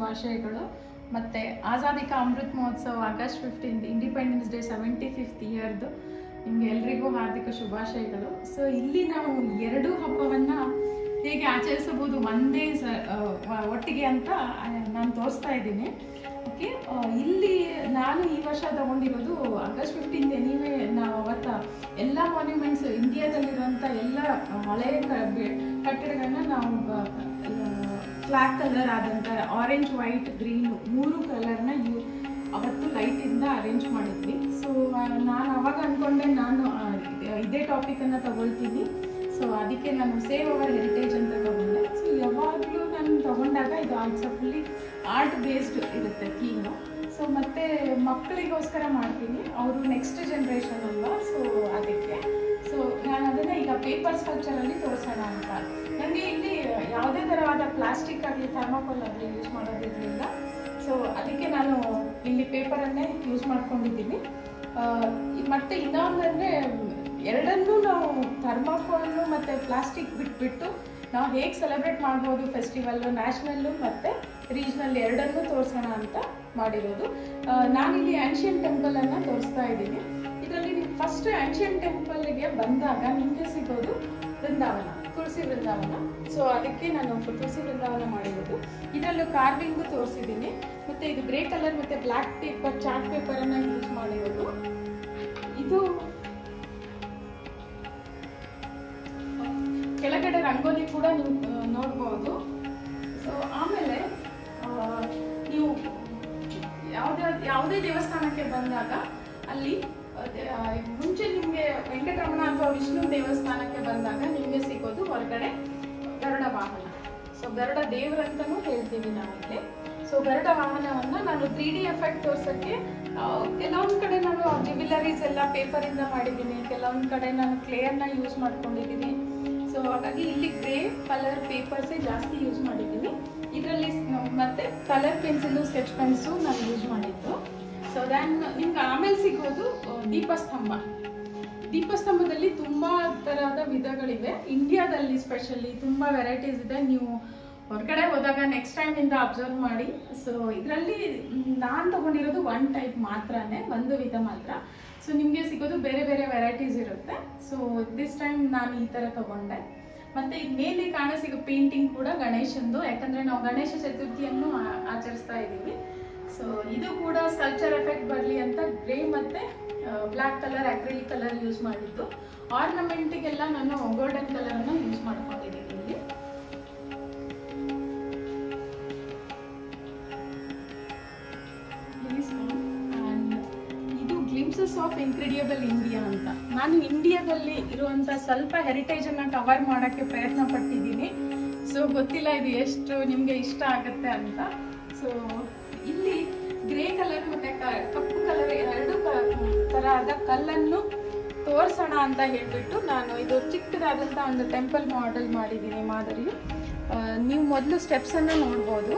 ಶುಭಾಶಯಗಳು ಮತ್ತೆ ಆಜಾದಿ ka Amrit Mahotsav August fifteenth independence day seventy fifth ಇಯರ್ದು ನಿಮ್ಗೆ ಎಲ್ರಿಗೂ ಹಾರ್ದಿಕ ಶುಭಾಶಯಗಳು ಸೊ ಇಲ್ಲಿ ನಾವು ಎರಡು ಹಬ್ಬವನ್ನ ಹೇಗೆ ಆಚರಿಸಬಹುದು ಒಂದೇ ಸ ಆ, ವ- ಒಟ್ಟಿಗೆ ಅಂತ ನಾನು ತೋರಿಸ್ತಾ ಇದ್ದೀನಿ ಓಕೆ ಇಲ್ಲಿ ನಾನು ಈ ವರ್ಷ ತಗೊಂಡಿರೋದು ಆಗಸ್ಟ್ ಫಿಫ್ಟೀನ್ ಎನಿವೆ ನಾವು ಅವತ್ತ ಎಲ್ಲ ಮಾನ್ಯುಮೆಂಟ್ಸ್ ಇಂಡಿಯಾದಲ್ಲಿರುವಂಥ ಎಲ್ಲ ಹಳೆಯ ಕ- ಬೆ- ಕಟ್ಟಡಗಳನ್ನ ನಾವು ಫ್ಲಾಗ್ ಕಲರ್ ಆದಂಥ ಆರೆಂಜ್ ವೈಟ್ ಗ್ರೀನ್ ಮೂರು ಕಲರ್ನ ಯೂ ಅವತ್ತು ಲೈಟಿಂದ ಅರೇಂಜ್ ಮಾಡಿದ್ವಿ ಸೊ ನಾನು ಅವಾಗ ಅಂದ್ಕೊಂಡೆ ನಾನು ಆ, ಇದೇ ಟಾಪಿಕನ್ನು ತಗೊಳ್ತೀನಿ ಸೊ ಅದಕ್ಕೆ ನಾನು ಸೇವ್ ಅವರ್ ಹೆರಿಟೇಜ್ ಅಂತ ತಗೊಂಡೆ ಸೊ ಯಾವಾಗಲೂ ನಾನು ತಗೊಂಡಾಗ ಇದು ಆಲ್ಸೋ ಫುಲ್ಲಿ ಆರ್ಟ್ ಬೇಸ್ಡ್ ಇರುತ್ತೆ ಥೀಮು ಸೊ ಮತ್ತೆ ಮಕ್ಕಳಿಗೋಸ್ಕರ ಮಾಡ್ತೀನಿ ಅವರು ನೆಕ್ಸ್ಟ್ ಜನ್ರೇಷನ್ ಅಲ್ವಾ ಸೊ ಅದಕ್ಕೆ ಸೊ ನಾನು ಅದನ್ನು ಈಗ ಪೇಪರ್ ಸ್ಟ್ರಕ್ಚರಲ್ಲಿ ತೋರಿಸೋಣ ಅಂತ ನನಗೆ ಇಲ್ಲಿ ಯಾವುದೇ ಥರವಾದ ಪ್ಲಾಸ್ಟಿಕ್ ಆಗಲಿ ಥರ್ಮಾಕೋಲ್ ಆಗಲಿ ಯೂಸ್ ಮಾಡೋದಿರಲಿಲ್ಲ ಸೊ ಅದಕ್ಕೆ ನಾನು ಇಲ್ಲಿ ಪೇಪರನ್ನೇ ಯೂಸ್ ಮಾಡ್ಕೊಂಡಿದ್ದೀನಿ ಆ, ಮತ್ತೆ ಇನ್ನೊಂದಂದರೆ ಎರಡನ್ನೂ ನಾವು ಥರ್ಮಾಕೋಲು ಮತ್ತು ಪ್ಲಾಸ್ಟಿಕ್ ಬಿಟ್ಬಿಟ್ಟು ನಾವು ಹೇಗೆ ಸೆಲೆಬ್ರೇಟ್ ಮಾಡ್ಬೋದು ಫೆಸ್ಟಿವಲ್ಲು ನ್ಯಾಷನಲ್ಲು ಮತ್ತು ರೀಜ್ನಲ್ ಎರಡನ್ನೂ ತೋರಿಸೋಣ ಅಂತ ಮಾಡಿರೋದು ಆ, ನಾನಿಲ್ಲಿ ಆನ್ಷಿಯನ್ ಟೆಂಪಲನ್ನು ತೋರಿಸ್ತಾ ಇದ್ದೀನಿ ಇದರಲ್ಲಿ ನೀವು ಫಸ್ಟ್ ಆನ್ಷಿಯನ್ ಟೆಂಪಲ್ಗೆ ಬಂದಾಗ ನಿಮಗೆ ಸಿಗೋದು ವೃಂದಾವನ ತುಳಸಿ ವೃಂದಾವನ ಸೊ ಅದಕ್ಕೆ ನಾನು ತುಳಸಿ ವೃಂದಾವನ ಮಾಡಿರೋದು ಇದರಲ್ಲೂ ಕಾರ್ವಿಂಗು ತೋರಿಸಿದ್ದೀನಿ ಮತ್ತೆ ಇದು ಗ್ರೇ ಕಲರ್ ಮತ್ತೆ ಬ್ಲ್ಯಾಕ್ ಪೇಪರ್ ಚಾರ್ಟ್ ಪೇಪರ್ ಅನ್ನ ಯೂಸ್ ಮಾಡಿರೋದು ಇದು ಕೆಳಗಡೆ ರಂಗೋಲಿ ಕೂಡ ನೀವು ಆ, ನೋಡ್ಬೋದು ಸೊ ಆಮೇಲೆ ಆ, ನೀವು ಯಾವುದೇ ಯಾವುದೇ ದೇವಸ್ಥಾನಕ್ಕೆ ಬಂದಾಗ ಅಲ್ಲಿ ಅದೇ, ಆ, ಮುಂಚೆ ನಿಮಗೆ ವೆಂಕಟರಮಣ ಅಥವಾ ವಿಷ್ಣು ದೇವಸ್ಥಾನಕ್ಕೆ ಬಂದಾಗ ನಿಮಗೆ ಸಿಗೋದು ಹೊರಗಡೆ ಗರುಡ ವಾಹನ ಸೊ ಗರುಡ ದೇವರಂತನೂ ಹೇಳ್ತೀವಿ ನಾವಿಲ್ಲಿ ಸೊ ಗರುಡ ವಾಹನವನ್ನ ನಾನು ತ್ರೀ ಡಿ ಎಫೆಕ್ಟ್ ತೋರ್ಸಕ್ಕೆ ಆ, ಕೆಲವೊಂದ್ ಕಡೆ ನಾನು ಜ್ಯುವೆಲರೀಸ್ ಎಲ್ಲ ಪೇಪರ್ ಇಂದ ಮಾಡಿದ್ದೀನಿ ಕೆಲವೊಂದ್ ಕಡೆ ನಾನು ಕ್ಲೇ ಅನ್ನ ಯೂಸ್ ಮಾಡ್ಕೊಂಡಿದ್ದೀನಿ ಸೊ ಹಾಗಾಗಿ ಇಲ್ಲಿ ಗ್ರೇ ಕಲರ್ ಪೇಪರ್ಸೇ ಜಾಸ್ತಿ ಯೂಸ್ ಮಾಡಿದ್ದೀನಿ ಇದರಲ್ಲಿ ಮತ್ತೆ ಕಲರ್ ಪೆನ್ಸಿಲು ಸ್ಕೆಚ್ ಪೆನ್ಸು ನಾನು ಯೂಸ್ ಮಾಡಿದ್ದು ಸೊ ದೆನ್ ನಿಮ್ಗೆ ಆಮೇಲೆ ಸಿಗೋದು ಆ, ದೀಪಸ್ತಂಭ ದೀಪಸ್ತಂಭದಲ್ಲಿ ತುಂಬಾ ತರಹದ ವಿಧಗಳಿವೆ ಇಂಡಿಯಾದಲ್ಲಿ ಸ್ಪೆಷಲಿ ತುಂಬಾ ವೆರೈಟೀಸ್ ಇದೆ ನೀವು ಹೊರಗಡೆ ಹೋದಾಗ ನೆಕ್ಸ್ಟ್ ಟೈಮ್ ಇಂದ ಅಬ್ಸರ್ವ್ ಮಾಡಿ ಸೊ ಇದರಲ್ಲಿ ನಾನು ತಗೊಂಡಿರೋದು ಒನ್ ಟೈಪ್ ಮಾತ್ರನೇ ಒಂದು ವಿಧ ಮಾತ್ರ ಸೊ ನಿಮಗೆ ಸಿಗೋದು ಬೇರೆ ಬೇರೆ ವೆರೈಟೀಸ್ ಇರುತ್ತೆ ಸೊ ದಿಸ್ ಟೈಮ್ ನಾನು ಈ ತರ ತಗೊಂಡೆ ಮತ್ತೆ ಇದ್ ಮೇಲೆ ಕಾಣಸಿಗೋ ಪೇಂಟಿಂಗ್ ಕೂಡ ಗಣೇಶಂದು ಯಾಕಂದ್ರೆ ನಾವು ಗಣೇಶ ಚತುರ್ಥಿಯನ್ನು ಆ- ಆಚರಿಸ್ತಾ ಇದ್ದೀವಿ ಸೊ ಇದು ಕೂಡ ಸ್ಕಲ್ಚರ್ ಎಫೆಕ್ಟ್ ಬರಲಿ ಅಂತ ಗ್ರೇ ಮತ್ತೆ black colour acrylic colour use ಮಾಡಿದ್ದು ಆರ್ನಮೆಂಟಿಗೆಲ್ಲ ನಾನು ಗೋಲ್ಡನ್ ಕಲರ್ ಅನ್ನ ಯೂಸ್ ಮಾಡ್ಕೊಂಡಿದ್ದೀನಿ ಇಲ್ಲಿ Please come. And ಇದು ಗ್ಲಿಮ್ಸಸ್ ಆಫ್ ಇನ್ಕ್ರೆಡಿಯಬಲ್ ಇಂಡಿಯಾ ಅಂತ ನಾನು ಇಂಡಿಯಾದಲ್ಲಿ ಇರುವಂತ ಸ್ವಲ್ಪ ಹೆರಿಟೇಜ್ ಅನ್ನ ಕವರ್ ಮಾಡಕ್ಕೆ ಪ್ರಯತ್ನ ಪಟ್ಟಿದ್ದೀನಿ ಸೊ ಗೊತ್ತಿಲ್ಲ ಇದು ಎಷ್ಟು ನಿಮ್ಗೆ ಇಷ್ಟ ಆಗುತ್ತೆ ಅಂತ ಸೊ ಇಲ್ಲಿ ಗ್ರೇ ಕಲರ್ ಮತ್ತೆ ಕ- ಕಪ್ಪು ಕಲರ್ ಎರಡು ಕ- ತರಹದ ಕಲ್ಲನ್ನು ತೋರ್ಸೋಣ ಅಂತ ಹೇಳ್ಬಿಟ್ಟು ನಾನು ಇದು ಚಿಕ್ಕದಾದಂತ ಒಂದು ಟೆಂಪಲ್ ಮಾಡೆಲ್ ಮಾಡಿದ್ದೀನಿ ಮಾದರಿ ಆ, ನೀವು ಮೊದಲು ಸ್ಟೆಪ್ಸ್ ಅನ್ನ ನೋಡ್ಬೋದು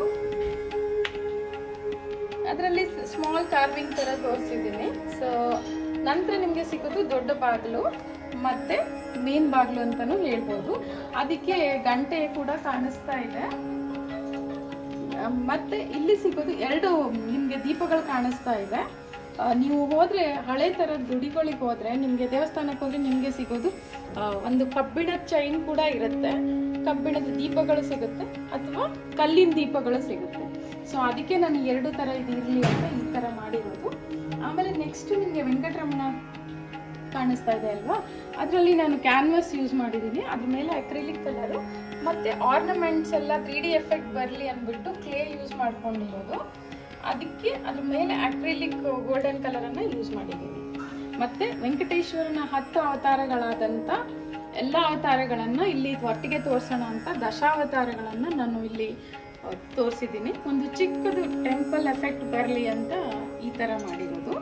ಅದರಲ್ಲಿ ಸ್ಮಾಲ್ ಕಾರ್ವಿಂಗ್ ತರ ತೋರಿಸಿದ್ದೀನಿ ಸೊ ನಂತರ ನಿಮಗೆ ಸಿಗೋದು ದೊಡ್ಡ ಬಾಗಿಲು ಮತ್ತೆ ಮೇನ್ ಬಾಗಿಲು ಅಂತಾನು ಹೇಳ್ಬೋದು ಅದಕ್ಕೆ ಗಂಟೆ ಕೂಡ ಕಾಣಿಸ್ತಾ ಇದೆ ಆ, ಮತ್ತೆ ಇಲ್ಲಿ ಸಿಗೋದು ಎರಡು ನಿಮ್ಗೆ ದೀಪಗಳು ಕಾಣಿಸ್ತಾ ಇದೆ ಆ, ನೀವು ಹೋದ್ರೆ ಹಳೆ ತರದ ಗುಡಿಗಳಿಗೆ ಹೋದ್ರೆ ನಿಮ್ಗೆ ದೇವಸ್ಥಾನಕ್ಕೆ ಹೋದ್ರೆ ನಿಮ್ಗೆ ಸಿಗೋದು ಆ, ಒಂದು ಕಬ್ಬಿಣದ ಚೈನ್ ಕೂಡ ಇರುತ್ತೆ ಕಬ್ಬಿಣದ ದೀಪಗಳು ಸಿಗುತ್ತೆ ಅಥವಾ ಕಲ್ಲಿನ ದೀಪಗಳು ಸಿಗುತ್ತೆ ಸೊ ಅದಕ್ಕೆ ನಾನು ಎರಡು ತರ ಇದು ಇರ್ಲಿ ಅಂತ ಈ ತರ ಮಾಡಿರೋದು ಆಮೇಲೆ ನೆಕ್ಸ್ಟ್ ನಿಮ್ಗೆ ವೆಂಕಟರಮಣ ಕಾಣಿಸ್ತಾ ಇದೆ ಅಲ್ವಾ ಅದರಲ್ಲಿ ನಾನು ಕ್ಯಾನ್ವಸ್ ಯೂಸ್ ಮಾಡಿದ್ದೀನಿ ಅದ್ರ ಮೇಲೆ ಅಕ್ರಿಲಿಕ್ ಕಲರು ಮತ್ತೆ ಆರ್ನಮೆಂಟ್ಸ್ ಎಲ್ಲ ತ್ರೀ ಡಿ ಎಫೆಕ್ಟ್ ಬರಲಿ ಅಂದ್ಬಿಟ್ಟು ಕ್ಲೇ ಯೂಸ್ ಮಾಡ್ಕೊಂಡಿರೋದು ಅದಕ್ಕೆ ಅದ್ರ ಮೇಲೆ ಅಕ್ರಿಲಿಕ್ ಗೋಲ್ಡನ್ ಕಲರನ್ನು ಯೂಸ್ ಮಾಡಿದ್ದೀನಿ ಮತ್ತೆ ವೆಂಕಟೇಶ್ವರನ ಹತ್ತು ಅವತಾರಗಳಾದಂಥ ಎಲ್ಲ ಅವತಾರಗಳನ್ನು ಇಲ್ಲಿ ಒಟ್ಟಿಗೆ ತೋರಿಸೋಣ ಅಂತ ದಶಾವತಾರಗಳನ್ನು ನಾನು ಇಲ್ಲಿ ತೋರಿಸಿದ್ದೀನಿ ಒಂದು ಚಿಕ್ಕದು ಟೆಂಪಲ್ ಎಫೆಕ್ಟ್ ಬರಲಿ ಅಂತ ಈ ಥರ ಮಾಡಿರೋದು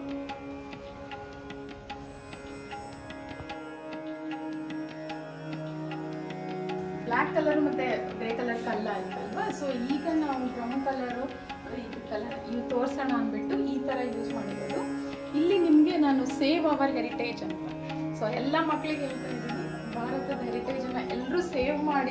ಬ್ಲ್ಯಾಕ್ ಕಲರ್ ಮತ್ತೆ ಗ್ರೇ ಕಲರ್ ಕಲ್ಲ ಆಯ್ತಲ್ವಾ ಸೊ ಈಗ ನಾವು ಬ್ರೌನ್ ಕಲರು ಇದು ಕಲರ್ ಇವು ತೋರ್ಸೋಣ ಅಂದ್ಬಿಟ್ಟು ಈ ತರ ಯೂಸ್ ಮಾಡಿರೋದು ಇಲ್ಲಿ ನಿಮಗೆ ನಾನು ಸೇವ್ ಅವರ್ ಹೆರಿಟೇಜ್ ಅಂತ ಸೊ ಎಲ್ಲ ಮಕ್ಕಳಿಗೆ ಹೇಳ್ತಾ ಇದ್ದೀನಿ ಭಾರತದ ಹೆರಿಟೇಜ್ ಅನ್ನ ಎಲ್ಲರೂ ಸೇವ್ ಮಾಡಿ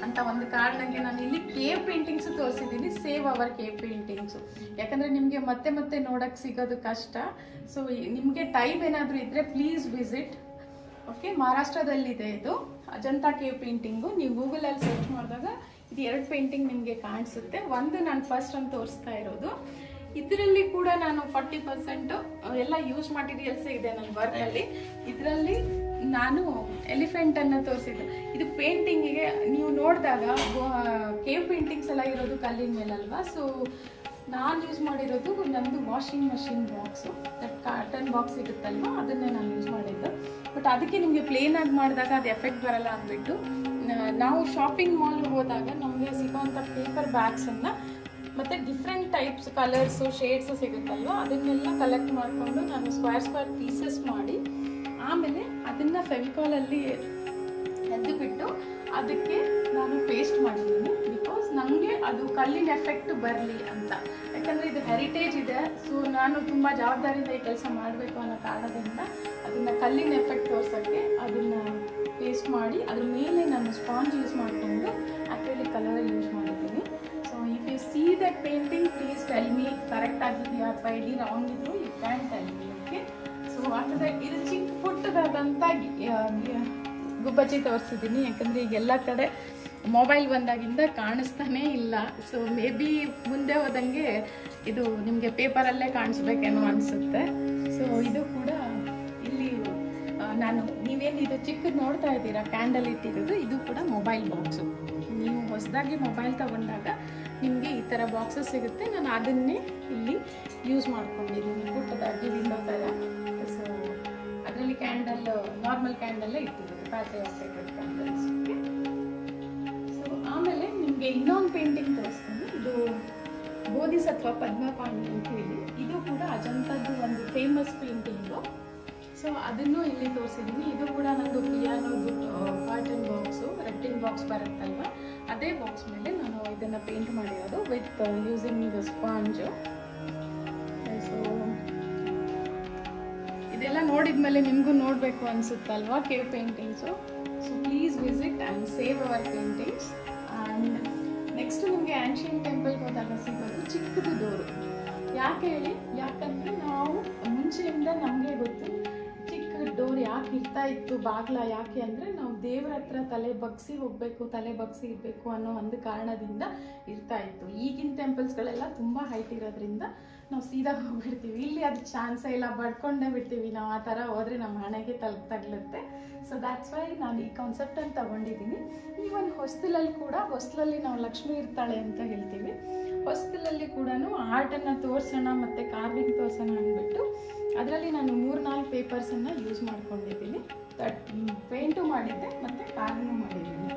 ಅಂತ ಒಂದು ಕಾರಣಕ್ಕೆ ನಾನು ಇಲ್ಲಿ ಕೇವ್ ಪೇಂಟಿಂಗ್ಸ್ ತೋರಿಸಿದ್ದೀನಿ ಸೇವ್ ಅವರ್ ಕೇವ್ ಪೇಂಟಿಂಗ್ಸ್ ಯಾಕಂದ್ರೆ ನಿಮಗೆ ಮತ್ತೆ ಮತ್ತೆ ನೋಡಕ್ ಸಿಗೋದು ಕಷ್ಟ ಸೊ ನಿಮಗೆ ಟೈಮ್ ಏನಾದರೂ ಇದ್ರೆ ಪ್ಲೀಸ್ ವಿಸಿಟ್ ಓಕೆ ಮಹಾರಾಷ್ಟ್ರದಲ್ಲಿದೆ ಇದು ಅಜಂತಾ ಕೇವ್ ಪೇಂಟಿಂಗು ನೀವು ಗೂಗಲಲ್ಲಿ ಸರ್ಚ್ ಮಾಡಿದಾಗ ಇದು ಎರಡು ಪೇಂಟಿಂಗ್ ನಿಮಗೆ ಕಾಣಿಸುತ್ತೆ ಒಂದು ನಾನು ಫಸ್ಟ್ ಅಂತ ತೋರಿಸ್ತಾ ಇರೋದು ಇದರಲ್ಲಿ ಕೂಡ ನಾನು ಫಾರ್ಟಿ ಪರ್ಸೆಂಟ್ ಎಲ್ಲ ಯೂಸ್ ಮಟೀರಿಯಲ್ಸ್ ಇದೆ ನನ್ನ ವರ್ಕಲ್ಲಿ ಇದರಲ್ಲಿ ನಾನು ಎಲಿಫೆಂಟ್ ಅನ್ನ ತೋರಿಸಿದ್ದೆ ಇದು ಪೇಂಟಿಂಗಿಗೆ ನೀವು ನೋಡಿದಾಗ ಕೇವ್ ಪೇಂಟಿಂಗ್ಸ್ ಎಲ್ಲ ಇರೋದು ಕಲ್ಲಿನ ಮೇಲಲ್ವಾ ಸೊ ನಾನು ಯೂಸ್ ಮಾಡಿರೋದು ನಂದು washing machine box that cotton box ಇರುತ್ತಲ್ವ ಅದನ್ನೇ ನಾನು ಯೂಸ್ ಮಾಡಿದ್ದು ಬಟ್ ಅದಕ್ಕೆ ನಿಮಗೆ ಪ್ಲೇನ್ ಆಗಿ ಮಾಡಿದಾಗ ಅದು ಎಫೆಕ್ಟ್ ಬರಲ್ಲ ಅಂದ್ಬಿಟ್ಟು ನ- ನಾವು ಶಾಪಿಂಗ್ ಮಾಲ್ ಹೋದಾಗ ನಮಗೆ ಸಿಗೋವಂಥ ಪೇಪರ್ ಬ್ಯಾಗ್ಸನ್ನು ಮತ್ತು ಡಿಫ್ರೆಂಟ್ ಟೈಪ್ಸ್ ಕಲರ್ಸು ಶೇಡ್ಸು ಸಿಗುತ್ತಲ್ವ ಅದನ್ನೆಲ್ಲ ಕಲೆಕ್ಟ್ ಮಾಡಿಕೊಂಡು ನಾನು ಸ್ಕ್ವೇರ್ ಸ್ಕ್ವೇರ್ ಪೀಸಸ್ ಮಾಡಿ ಆಮೇಲೆ ಅದನ್ನು ಫೆವಿಕಾಲಲ್ಲಿ ಎದ್ದು ಬಿಟ್ಟು ಅದಕ್ಕೆ ನಾನು ಪೇಸ್ಟ್ ಮಾಡಿದ್ದೀನಿ ಬಿಕಾಸ್ ನನಗೆ ಅದು ಕಲ್ಲಿನ ಎಫೆಕ್ಟ್ ಬರಲಿ ಅಂತ ಯಾಕಂದರೆ ಇದು ಹೆರಿಟೇಜ್ ಇದೆ ಸೊ ನಾನು ತುಂಬ ಜವಾಬ್ದಾರಿಯಿಂದ ಈ ಕೆಲಸ ಮಾಡಬೇಕು ಅನ್ನೋ ಕಾರಣದಿಂದ ಅದನ್ನು ಕಲ್ಲಿನ ಎಫೆಕ್ಟ್ ತೋರ್ಸೋಕ್ಕೆ ಅದನ್ನು ಪೇಸ್ಟ್ ಮಾಡಿ ಅದ್ರ ಮೇಲೆ ನಾನು ಸ್ಪಾಂಜ್ ಯೂಸ್ ಮಾಡಿಕೊಂಡು ಆ್ಯಕ್ಚುಲಿ ಕಲರ್ ಯೂಸ್ ಮಾಡಿದ್ದೀನಿ so if you see that painting please tell me correct ಆಗಿದೆಯಾ ಅಥವಾ ಇಡೀ ರಾಂಗ್ ಇದ್ರು you can tell me okay so ಅಂದರೆ ಇದು ಚಿಕ್ಕ ಪುಟ್ಟದಾದಂಥ ಗುಬ್ಬಚ್ಚಿ ತೋರಿಸಿದ್ದೀನಿ ಯಾಕಂದರೆ ಈಗ ಎಲ್ಲ ಕಡೆ ಮೊಬೈಲ್ ಬಂದಾಗಿಂದ ಕಾಣಿಸ್ತಾನೇ ಇಲ್ಲ ಸೊ ಮೇ ಬಿ ಮುಂದೆ ಹೋದಂಗೆ ಇದು ನಿಮಗೆ ಪೇಪರಲ್ಲೇ ಕಾಣಿಸ್ಬೇಕೇನೋ ಅನಿಸುತ್ತೆ ಸೊ ಇದು ಕೂಡ ಇಲ್ಲಿ ಆ, ನಾನು ನೀವೇನು ಇದು ಚಿಕ್ಕದು ನೋಡ್ತಾ ಇದ್ದೀರಾ ಕ್ಯಾಂಡಲ್ ಇಟ್ಟಿರೋದು ಇದು ಕೂಡ ಮೊಬೈಲ್ ಬಾಕ್ಸು ನೀವು ಹೊಸದಾಗಿ ಮೊಬೈಲ್ ತಗೊಂಡಾಗ ನಿಮಗೆ ಈ ಥರ ಬಾಕ್ಸಸ್ ಸಿಗುತ್ತೆ ನಾನು ಅದನ್ನೇ ಇಲ್ಲಿ ಯೂಸ್ ಮಾಡ್ಕೊಂಡಿದ್ದೀನಿ ಪುಟ್ಟದಾಗಿ ವಿಂಡೋ ಥರ ಸೊ ಅದರಲ್ಲಿ ಕ್ಯಾಂಡಲ್ ನಾರ್ಮಲ್ ಕ್ಯಾಂಡಲ್ಲೇ ಇಟ್ಟಿರೋದು ಬ್ಯಾಟ್ರಿ ಆಪರೇಟೆಡ್ ಕ್ಯಾಂಡಲ್ಸ್ ಸೊ ಆಮೇಲೆ ನಿಮಗೆ ಇನ್ನೊಂದು ಪೇಂಟಿಂಗ್ ತೋರಿಸ್ತೀನಿ ಇದು ಬೋಧಿಸತ್ವ ಪದ್ಮಪಾಣಿ ಅಂತ ಹೇಳಿ ಇದು ಕೂಡ ಅಜಂತದ್ದು ಒಂದು ಫೇಮಸ್ ಪೇಂಟಿಂಗು ಸೊ ಅದನ್ನು ಇಲ್ಲಿ ತೋರಿಸಿದ್ದೀನಿ ಇದು ಕೂಡ ನಂದು ಪಿಯಾನೋದು ಕಾಟನ್ ಬಾಕ್ಸು ರೆಟ್ಟಿಂಗ್ ಬಾಕ್ಸ್ ಬರುತ್ತಲ್ವ ಅದೇ ಬಾಕ್ಸ್ ಮೇಲೆ ನಾನು ಇದನ್ನು ಪೇಂಟ್ ಮಾಡಿರೋದು ವಿತ್ ಯೂಸಿಂಗ್ ಸ್ಪಾಂಜು ಸೊ ಇದೆಲ್ಲ ನೋಡಿದ್ಮೇಲೆ ನಿಮಗೂ ನೋಡಬೇಕು ಅನಿಸುತ್ತಲ್ವಾ cave paintings so please visit and save our paintings and next ನಿಮಗೆ ಆ್ಯನ್ಷಿಯನ್ ಟೆಂಪಲ್ಗೆ ಹೋದಾಗ ಸಿಗೋದು ಚಿಕ್ಕದು ಡೋರು ಯಾಕೆ ಹೇಳಿ ಯಾಕಂದರೆ ನಾವು ಮುಂಚೆಯಿಂದ ನಮಗೆ ಗೊತ್ತು ಚಿಕ್ಕ ಡೋರ್ ಯಾಕೆ ಇರ್ತಾ ಇತ್ತು ಬಾಗ್ಲ ಯಾಕೆ ಅಂದರೆ ನಾವು ದೇವ್ರ ಹತ್ರ ತಲೆ ಬಗ್ಸಿ ಹೋಗಬೇಕು ತಲೆ ಬಗ್ಸಿ ಇರಬೇಕು ಅನ್ನೋ ಒಂದು ಕಾರಣದಿಂದ ಇರ್ತಾ ಇತ್ತು ಈಗಿನ ಟೆಂಪಲ್ಸ್ಗಳೆಲ್ಲ ತುಂಬ ಹೈಟ್ ಇರೋದ್ರಿಂದ ನಾವು ಸೀದಾ ಹೋಗ್ಬಿಡ್ತೀವಿ ಇಲ್ಲಿ ಅದು ಚಾನ್ಸೇ ಇಲ್ಲ ಬಡ್ಕೊಂಡೇ ಬಿಡ್ತೀವಿ ನಾವು ಆ ಥರ ಹೋದ್ರೆ ನಮ್ಮ ಹಣೆಗೆ ತಲ್ ತಗ್ಲುತ್ತೆ ಸೊ ದ್ಯಾಟ್ಸ್ ವೈ ನಾನು ಈ ಕಾನ್ಸೆಪ್ಟನ್ನು ತಗೊಂಡಿದ್ದೀನಿ ಈವನ್ ಹೊಸ್ತಿಲಲ್ಲಿ ಕೂಡ ಹೊಸ್ತಿಲಲ್ಲಿ ನಾವು ಲಕ್ಷ್ಮಿ ಇರ್ತಾಳೆ ಅಂತ ಹೇಳ್ತೀವಿ ಹೊಸ್ತಿಲಲ್ಲಿ ಕೂಡ ಆರ್ಟನ್ನು ತೋರಿಸೋಣ ಮತ್ತು ಕಾರ್ವಿಂಗ್ ತೋರಿಸೋಣ ಅಂದ್ಬಿಟ್ಟು ಅದರಲ್ಲಿ ನಾನು ಮೂರು ನಾಲ್ಕು ಪೇಪರ್ಸನ್ನು ಯೂಸ್ ಮಾಡ್ಕೊಂಡಿದ್ದೀನಿ ದಟ್ ಪೇಂಟು ಮಾಡಿದ್ದೆ ಮತ್ತು ಕಾರ್ವಿಂಗ್ ಮಾಡಿದ್ದೀನಿ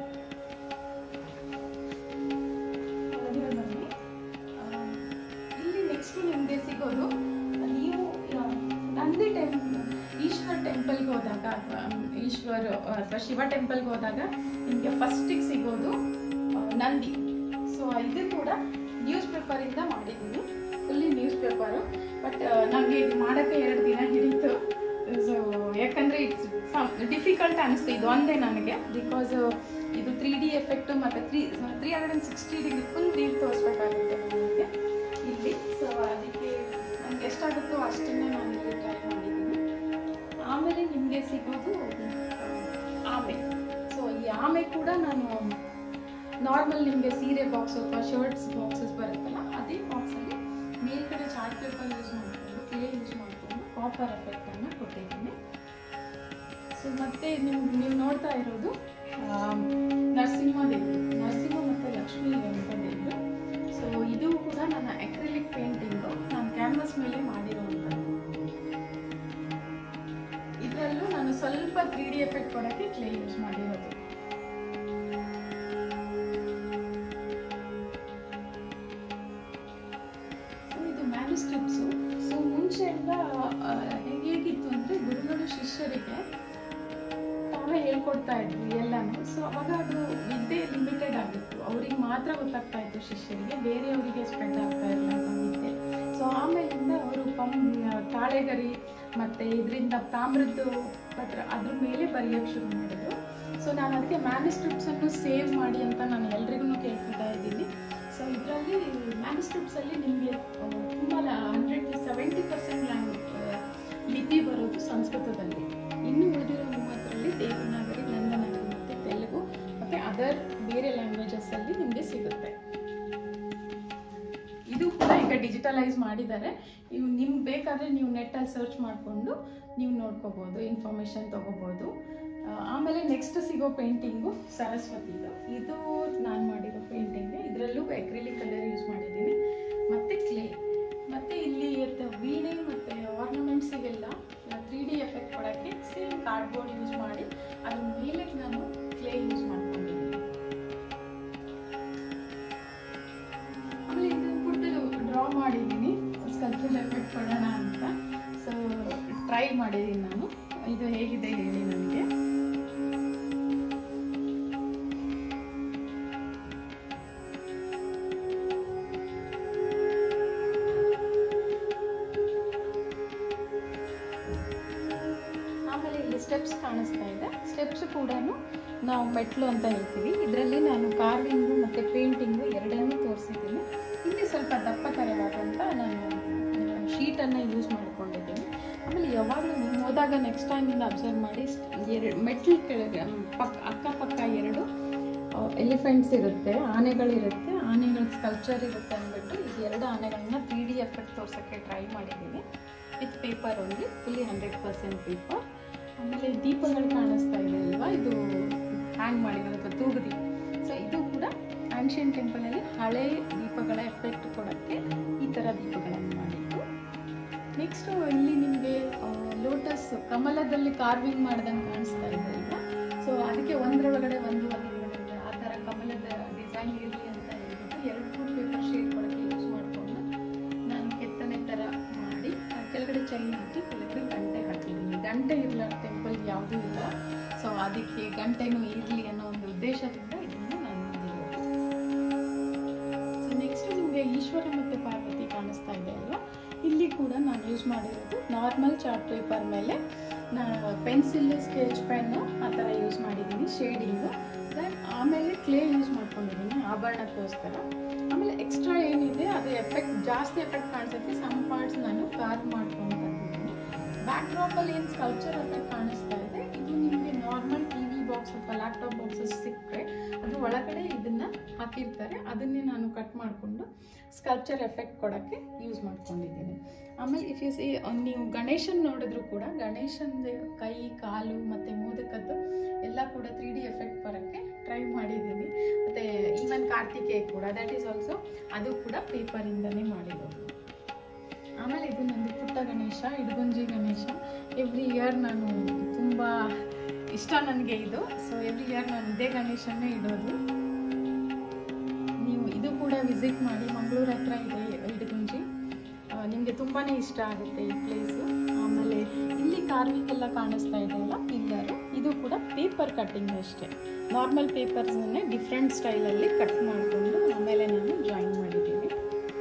ಒಳಗಡೆ ಬನ್ನಿ. ಆ, ಇಲ್ಲಿ ನೆಕ್ಸ್ಟ್ ನಿಮಗೆ ಸಿಗೋದು ನೀವು ಆ, ನಂದಿ ಟೆಂಪಲ್ ಈಶ್ವರ್ ಟೆಂಪಲ್ಗೆ ಹೋದಾಗ ಅಥವಾ ಈಶ್ವರ್ ಅಥವಾ ಶಿವ ಟೆಂಪಲ್ಗೆ ಹೋದಾಗ ನಿಮಗೆ ಫಸ್ಟಿಗೆ ಸಿಗೋದು ಆ, ನಂದಿ ಸೊ ಇದು ಕೂಡ ನ್ಯೂಸ್ ಪೇಪರಿಂದ ಮಾಡಿದ್ದೀನಿ ಫುಲ್ಲಿ ನ್ಯೂಸ್ ಪೇಪರು ಬಟ್ ನನಗೆ ಇದು ಮಾಡೋಕ್ಕೆ ಎರಡು ದಿನ ಹಿಡಿತು ಸೊ ಯಾಕಂದರೆ ಇಟ್ಸ್ ಡಿಫಿಕಲ್ಟ್ ಅನಿಸ್ತು ಇದು ಒಂದೇ ನನಗೆ ಬಿಕಾಸ್ ಇದು ತ್ರೀ ಡಿ ಎಫೆಕ್ಟು ಮತ್ತು three three hundred and sixty degree full view ತೋರಿಸ್ಬೇಕಾಗುತ್ತೆ ನನಗೆ ಇಲ್ಲಿ ಸೊ ಅದಕ್ಕೆ ನನಗೆ ಎಷ್ಟಾಗುತ್ತೋ ಅಷ್ಟನ್ನೇ ನಾನು ಇಲ್ಲಿ ಟ್ರೈ ಮಾಡಿದ್ದೀನಿ ಆಮೇಲೆ ನಿಮಗೆ ಸಿಗೋದು ಆಮೆ ಸೊ ಈ ಆಮೆ ಕೂಡ ನಾನು ನಾರ್ಮಲ್ ನಿಮಗೆ ಸೀರೆ ಬಾಕ್ಸ್ ಅಥವಾ ಶರ್ಟ್ಸ್ ಬಾಕ್ಸಸ್ ಬರುತ್ತಲ್ಲ ಅದೇ ಬಾಕ್ಸಲ್ಲಿ ಮೇಲ್ಗಡೆ ಚಾರ್ಟ್ ಪೇಪರ್ ಯೂಸ್ ಮಾಡಿಕೊಂಡು ಕ್ಲೇ ಯೂಸ್ ಮಾಡಿಕೊಂಡು ಕಾಪರ್ ಎಫೆಕ್ಟನ್ನು ಕೊಟ್ಟಿದ್ದೀನಿ ಸೊ ಮತ್ತೆ ನಿಮ್ಗೆ ನೀವು ನೋಡ್ತಾ ಇರೋದು ಆಮ್, ನರಸಿಂಹ ದೇವರು ನರಸಿಂಹ ಮತ್ತು ಲಕ್ಷ್ಮೀ ಅಂತ ದೇವರು ಸೊ ಇದು ಕೂಡ ನನ್ನ ಅಕ್ರಿಲಿಕ್ ಪೇಂಟಿಂಗು ನಾನು ಕ್ಯಾನ್ವಾಸ್ ಮೇಲೆ ಮಾಡಿರುವಂಥದ್ದು ಇದರಲ್ಲೂ ನಾನು ಸ್ವಲ್ಪ ತ್ರೀ ಡಿ ಎಫೆಕ್ಟ್ ಕೊಡೋಕ್ಕೆ ಕ್ಲೇ ಯೂಸ್ ಮಾಡಿರೋದು ಸೊ ಇದು ಮ್ಯಾನುಸ್ಕ್ರಿಪ್ಟ್ಸು ಸೊ ಮುಂಚೆ ಎಲ್ಲ ಆ, ಹೇಗಿತ್ತು ಅಂದರೆ ಗುರುಗಳು ಶಿಷ್ಯರಿಗೆ ತಾವೇ ಹೇಳ್ಕೊಡ್ತಾ ಇದ್ವಿ ಎಲ್ಲಾನು ಸೊ ಅವಾಗ ಅದು ವಿದ್ಯೆ ಲಿಮಿಟೆಡ್ ಆಗಿತ್ತು ಅವ್ರಿಗೆ ಮಾತ್ರ ಗೊತ್ತಾಗ್ತಾ ಇತ್ತು ಶಿಷ್ಯರಿಗೆ ಬೇರೆಯವರಿಗೆ ಸ್ಪ್ರೆಡ್ ಆಗ್ತಾ ಇರಲಿಲ್ಲ ವಿದ್ಯೆ ಸೊ ಆಮೇಲಿಂದ ಅವರು ಪಂ ತಾಳೆಗರಿ ಮತ್ತು ಇದರಿಂದ ತಾಮ್ರದ್ದು ಪತ್ರ ಅದ್ರ ಮೇಲೆ ಬರೆಯೋಕ್ಕೆ ಶುರು ಮಾಡಿದ್ರು ಸೊ ಸೊ ನಾನು ಅದಕ್ಕೆ ಮ್ಯಾನುಸ್ಕ್ರಿಪ್ಟ್ಸನ್ನು ಸೇವ್ ಮಾಡಿ ಅಂತ ನಾನು ಎಲ್ರಿಗೂ ಕೇಳ್ಕೊತಾ ಇದ್ದೀನಿ ಸೊ ಇದರಲ್ಲಿ ಮ್ಯಾನುಸ್ಕ್ರಿಪ್ಟ್ಸಲ್ಲಿ ನಿಮಗೆ ತುಂಬ ಹಂಡ್ರೆಡ್ ಸೆವೆಂಟಿ ಪರ್ಸೆಂಟ್ ಲ್ಯಾಂಗ್ವೇಜ್ ಲಿಪಿ ಬರೋದು ಸಂಸ್ಕೃತದಲ್ಲಿ ಇನ್ನು ಉಳಿದಿರೋ ಮೂವತ್ತರಲ್ಲಿ ದೇವನಾಗರಿ ನಂದನಾಗರಿ ಮತ್ತು ತೆಲುಗು ಮತ್ತು ಅದರ್ ಬೇರೆ ಲ್ಯಾಂಗ್ವೇಜಸ್ಸಲ್ಲಿ ನಿಮಗೆ ಸಿಗುತ್ತೆ ಇದು ಕೂಡ ಈಗ ಡಿಜಿಟಲೈಸ್ ಮಾಡಿದ್ದಾರೆ ಇವು ನಿಮ್ಗೆ ಬೇಕಾದರೆ ನೀವು ನೆಟ್ಟಲ್ಲಿ ಸರ್ಚ್ ಮಾಡಿಕೊಂಡು ನೀವು ನೋಡ್ಕೋಬೋದು ಇನ್ಫಾರ್ಮೇಷನ್ ತೊಗೋಬೋದು ಆ, ಆಮೇಲೆ ನೆಕ್ಸ್ಟ್ ಸಿಗೋ ಪೇಂಟಿಂಗು ಸರಸ್ವತಿದು ಇದು ನಾನು ಮಾಡಿರೋ ಪೇಂಟಿಂಗ್ ಇದರಲ್ಲೂ ಎಕ್ರಿಲಿಕ್ ಕಲರ್ ಯೂಸ್ ಮಾಡಿದ್ದೀನಿ ಮತ್ತು ಕ್ಲೇ ಮತ್ತು ಇಲ್ಲಿ ಇರ್ತ- ವೀಣೆ ಮತ್ತು ಆರ್ನಮೆಂಟ್ಸಿಗೆಲ್ಲ ತ್ರೀ ಡಿ ಎಫೆಕ್ಟ್ ಕೊಡೋಕ್ಕೆ ಸೇಮ್ ಕಾರ್ಡ್ಬೋರ್ಡ್ ಯೂಸ್ ಮಾಡಿ ಅದ್ರ ಮೇಲೆ ನಾನು ಕ್ಲೇ ಯೂಸ್ ಮಾಡ್ಕೊಂಡಿದ್ದೀನಿ ಆಮೇಲೆ ಇದು ಪುಟ್ಟದು ಡ್ರಾ ಮಾಡಿದ್ದೀನಿ ಸ್ಕಲ್ಪ್ಚರ್ ಎಫೆಕ್ಟ್ ಕೊಡೋಣ ಅಂತ ಸೊ ಟ್ರೈ ಮಾಡಿದ್ದೀನಿ ನಾನು ಇದು ಹೇಗಿದೆ ಹೇಳಿ ನನಗೆ ಆಮೇಲೆ ಇಲ್ಲಿ ಸ್ಟೆಪ್ಸ್ ಕಾಣಿಸ್ತಾ ಇದೆ ಸ್ಟೆಪ್ಸ್ ಕೂಡ ನಾವು ಮೆಟ್ಲು ಅಂತ ಹೇಳ್ತೀವಿ ಇದರಲ್ಲಿ ನಾನು ಕಾರ್ವಿಂಗು ಮತ್ತು ಪೇಂಟಿಂಗು ಎರಡನ್ನೂ ತೋರಿಸಿದ್ದೀನಿ ಇಲ್ಲಿ ಸ್ವಲ್ಪ ದಪ್ಪ ಥರವಾದಂಥ ನಾನು ಶೀಟನ್ನು ಯೂಸ್ ಮಾಡ್ಕೊಂಡಿದ್ದೀನಿ ಆಮೇಲೆ ಯಾವಾಗಲೂ ನೀವು ಹೋದಾಗ ನೆಕ್ಸ್ಟ್ ಟೈಮಿಂದ ಅಬ್ಸರ್ವ್ ಮಾಡಿ ಎರಡು ಮೆಟ್ಲು ಕೆಳಗೆ ಪಕ್ಕ ಅಕ್ಕಪಕ್ಕ ಎರಡು ಎಲಿಫೆಂಟ್ಸ್ ಇರುತ್ತೆ ಆನೆಗಳಿರುತ್ತೆ ಆನೆಗಳ ಸ್ಕಲ್ಪ್ಚರ್ ಇರುತ್ತೆ ಅಂದ್ಬಿಟ್ಟು ಈ ಎರಡು ಆನೆಗಳನ್ನ ತ್ರೀ ಡಿ ಎಫೆಕ್ಟ್ ತೋರ್ಸೋಕ್ಕೆ ಟ್ರೈ ಮಾಡಿದ್ದೀನಿ with paper only fully hundred percent paper ಆಮೇಲೆ ದೀಪಗಳು ಕಾಣಿಸ್ತಾ ಇದೆ ಅಲ್ವಾ ಇದು ಹ್ಯಾಂಗ್ ಮಾಡಿರೋದು ಅಥವಾ ತೂಗು ದೀಪ ಸೊ ಇದು ಕೂಡ ಆನ್ಷಿಯನ್ ಟೆಂಪಲಲ್ಲಿ ಹಳೆ ದೀಪಗಳ ಎಫೆಕ್ಟ್ ಕೊಡೋಕ್ಕೆ ಈ ಥರ ದೀಪಗಳನ್ನು ಮಾಡಿದ್ದು ನೆಕ್ಸ್ಟು ಇಲ್ಲಿ ನಿಮಗೆ ಲೋಟಸ್ ಕಮಲದಲ್ಲಿ ಕಾರ್ವಿಂಗ್ ಮಾಡ್ದಂಗೆ ಕಾಣಿಸ್ತಾ ಇದೆ ಅಲ್ವಾ ಸೊ ಅದಕ್ಕೆ ಒಂದರೊಳಗಡೆ ಒಂದು ಒಂದರೊಳಗಡೆ ಆ ಥರ ಕಮಲದ ಡಿಸೈನ್ ಇರಲಿ ಅಂತ ಹೇಳ್ಬಿಟ್ಟು ಎರಡು ಮೂರು ಪೇಪರ್ ಶೇಡ್ ಕೊಡೋಕ್ಕೆ ಯೂಸ್ ಮಾಡಿಕೊಂಡು ನಾನು ಕೆತ್ತನೆ ಥರ ಮಾಡಿ ಆ ಕೆಳಗಡೆ ಚೈನ್ ಹಾಕಿ ಕೆಳಗಡೆ ಗಂಟೆ ಹಾಕಿದ್ದೀನಿ ಗಂಟೆ ಇರಲಾರ ಟೆಂಪಲ್ ಯಾವುದೂ ಇಲ್ಲ ಸೊ ಅದಕ್ಕೆ ಗಂಟೆನೂ ಇರಲಿ ಅನ್ನೋ ಒಂದು ಉದ್ದೇಶದಿಂದ ಇದನ್ನು ನಾನು ಮಾಡಿರೋದು ಸೊ ನೆಕ್ಸ್ಟ್ ನಿಮಗೆ ಈಶ್ವರ ಮತ್ತು ಪಾರ್ವತಿ ಕಾಣಿಸ್ತಾ ಇದೆ ಅಲ್ವಾ ಇಲ್ಲಿ ಕೂಡ ನಾನು ಯೂಸ್ ಮಾಡಿರೋದು ನಾರ್ಮಲ್ ಚಾರ್ಟ್ ಪೇಪರ್ ಮೇಲೆ ನಾನು ಪೆನ್ಸಿಲ್ ಸ್ಕೆಚ್ ಪೆನ್ನು ಆ ಥರ ಯೂಸ್ ಮಾಡಿದ್ದೀನಿ ಶೇಡಿಂಗು ದೆನ್ ಆಮೇಲೆ ಕ್ಲೇ ಯೂಸ್ ಮಾಡ್ಕೊಂಡಿದ್ದೀನಿ ಆಭರಣಕ್ಕೋಸ್ಕರ ಆಮೇಲೆ ಎಕ್ಸ್ಟ್ರಾ ಏನಿದೆ ಅದು ಎಫೆಕ್ಟ್ ಜಾಸ್ತಿ ಎಫೆಕ್ಟ್ ಕಾಣಿಸೋಕ್ಕೆ ಸಮ್ ಪಾರ್ಟ್ಸ್ ನಾನು ಕಾರ್ವ್ ಮಾಡ್ಕೊಂಡು ತಂದಿದ್ದೀನಿ ಬ್ಯಾಕ್ ಡ್ರಾಪಲ್ಲಿ ಏನು ಸ್ಕಲ್ಪ್ಚರ್ ಎಫೆಕ್ಟ್ ಕಾಣಿಸ್ತಾ ಇದೆ ಇದು ನಿಮಗೆ ನಾರ್ಮಲ್ ಟಿ ವಿ ಬಾಕ್ಸ್ ಅಥವಾ ಲ್ಯಾಪ್ಟಾಪ್ ಬಾಕ್ಸಸ್ ಸಿಕ್ಕರೆ ಅದು ಒಳಗಡೆ ಇದನ್ನು ಹಾಕಿರ್ತಾರೆ ಅದನ್ನೇ ನಾನು ಕಟ್ ಮಾಡಿಕೊಂಡು ಸ್ಕಲ್ಪ್ಚರ್ ಎಫೆಕ್ಟ್ ಕೊಡೋಕ್ಕೆ ಯೂಸ್ ಮಾಡ್ಕೊಂಡಿದ್ದೀನಿ ಆಮೇಲೆ ಇಫ್ ಯು ಸಿ ನೀವು ಗಣೇಶನ್ ನೋಡಿದ್ರು ಕೂಡ ಗಣೇಶನ್ದು ಕೈ ಕಾಲು ಮತ್ತು ಮೋದಕದ್ದು ಎಲ್ಲ ಕೂಡ ತ್ರೀ ಡಿ ಎಫೆಕ್ಟ್ ಬರೋಕ್ಕೆ ಟ್ರೈ ಮಾಡಿದ್ದೀನಿ ಮತ್ತು ಈವನ್ ಕಾರ್ತಿಕೇಯ ಕೂಡ ದಟ್ ಈಸ್ ಆಲ್ಸೋ ಅದು ಕೂಡ ಪೇಪರಿಂದನೇ ಮಾಡಿರೋದು ಆಮೇಲೆ ಇದು ನಂದು ಪುಟ್ಟ ಗಣೇಶ ಇಡಗುಂಜಿ ಗಣೇಶ ಎವ್ರಿ ಇಯರ್ ನಾನು ತುಂಬ ಇಷ್ಟ ನನಗೆ ಇದು ಸೊ ಎವ್ರಿ ಇಯರ್ ನಾನು ಇದೇ ಗಣೇಶನ್ನೇ ಇಡೋದು ನೀವು ಇದು ಕೂಡ ವಿಸಿಟ್ ಮಾಡಿ ಮಂಗಳೂರು ಹತ್ರ ಇದೆ ಇಡಗುಂಜಿ ನಿಮಗೆ ತುಂಬಾ ಇಷ್ಟ ಆಗುತ್ತೆ ಈ ಪ್ಲೇಸು ಆಮೇಲೆ ಇಲ್ಲಿ ಕಾರ್ವಿಂಗ್ ಎಲ್ಲ ಕಾಣಿಸ್ತಾ ಇದೆಯಲ್ಲ ಪಿಲ್ಲರು ಇದು ಕೂಡ ಪೇಪರ್ ಕಟ್ಟಿಂಗ್ ಅಷ್ಟೇ ನಾರ್ಮಲ್ ಪೇಪರ್ಸನ್ನೇ ಡಿಫ್ರೆಂಟ್ ಸ್ಟೈಲಲ್ಲಿ ಕಟ್ ಮಾಡಿಕೊಂಡು ಆಮೇಲೆ ನಾನು ಜಾಯಿನ್ ಮಾಡಿದ್ದೀನಿ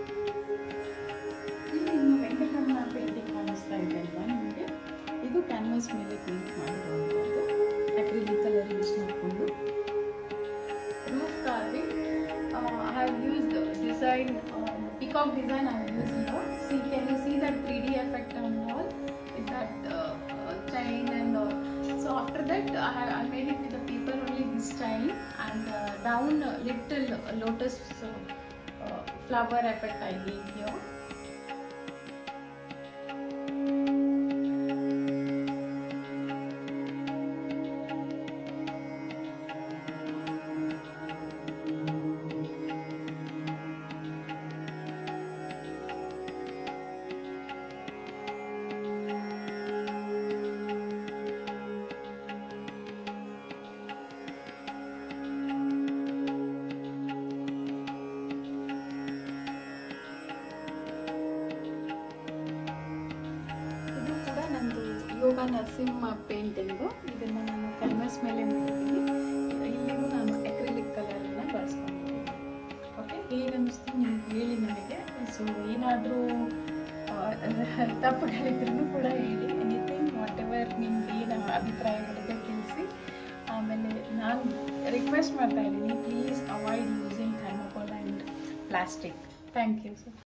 ಇಲ್ಲಿ ಇನ್ನು ವೆಂಕಟರಮಣ ಪೇಂಟಿಂಗ್ ಕಾಣಿಸ್ತಾ ಇದೆ ಅಲ್ವಾ ನಿಮಗೆ ಇದು ಕ್ಯಾನ್ವಾಸ್ ಮೇಲೆ ಪೇಂಟ್ ಮಾಡಿರುವಂಥದ್ದು ಅಕ್ರಿಲಿಕ್ ಕಲರ್ ಯೂಸ್ ಮಾಡಿಕೊಂಡು roof carving I have used design peacock design I have used here. See, can you see that 3D effect on wall with that uh, uh, chain and all. So after that, I, have, I made it with the paper only this time and uh, down uh, little lotus uh, uh, flower effect I gave here. ಇದು ಕೂಡ ನಂದು ಯೋಗ Narasimha painting ಇದನ್ನು ನಾನು canvas ಮೇಲೆ ಮಾಡಿದ್ದೀನಿ ಇಲ್ಲಿಗೂ ನಾನು ಎಕ್ರಿಲಿಕ್ ಕಲರನ್ನು ಬಳಸ್ಕೊಂಡಿದ್ದೀನಿ okay ಹೇಗೆ ಅನ್ನಿಸ್ತು ನಿಮ್ಗೆ ಹೇಳಿ ನನಗೆ ಸೊ ಏನಾದರೂ ತಪ್ಪುಗಳಿದ್ರೂ ಕೂಡ ಹೇಳಿ ಎನಿಥಿಂಗ್ ವಾಟ್ ಎವರ್ ನಿಮ್ಗೆ ಏನು ಅಭಿಪ್ರಾಯಗಳಿದೆ ತಿಳಿಸಿ ಆಮೇಲೆ ನಾನು ರಿಕ್ವೆಸ್ಟ್ ಮಾಡ್ತಾ ಇದ್ದೀನಿ please avoid using thermocol and plastic thank you sir